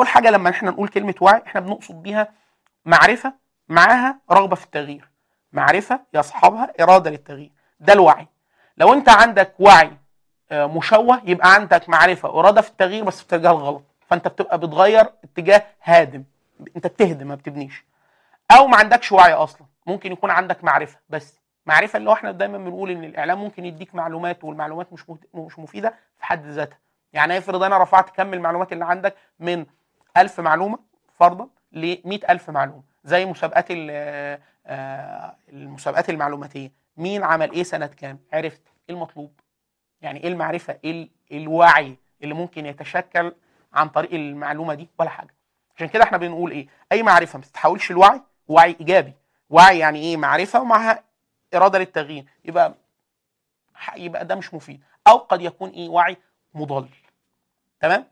اول حاجه لما احنا نقول كلمه وعي احنا بنقصد بيها معرفه معاها رغبه في التغيير معرفه يصحبها اراده للتغيير ده الوعي لو انت عندك وعي آه، مشوه يبقى عندك معرفه اراده في التغيير بس في اتجاه الغلط فانت بتبقى بتغير اتجاه هادم انت بتهدم ما بتبنيش او ما عندكش وعي اصلا ممكن يكون عندك معرفه بس معرفه اللي هو احنا دايما بنقول ان الاعلام ممكن يديك معلومات والمعلومات مش مهت- مش مفيده في حد ذاتها يعني افرض انا رفعت كم المعلومات اللي عندك من 1000 معلومه فرضا ل 100000 معلومه زي مسابقات ال- آه، آه، المسابقات المعلوماتيه مين عمل ايه سنه كام عرفت ايه المطلوب يعني ايه المعرفه ايه ال- الوعي اللي ممكن يتشكل عن طريق المعلومه دي ولا حاجه عشان كده احنا بنقول ايه اي معرفه ما تتحولش لوعي وعي ايجابي وعي يعني ايه معرفه ومعها اراده للتغيير يبقى يبقى ده مش مفيد او قد يكون ايه وعي مضل تمام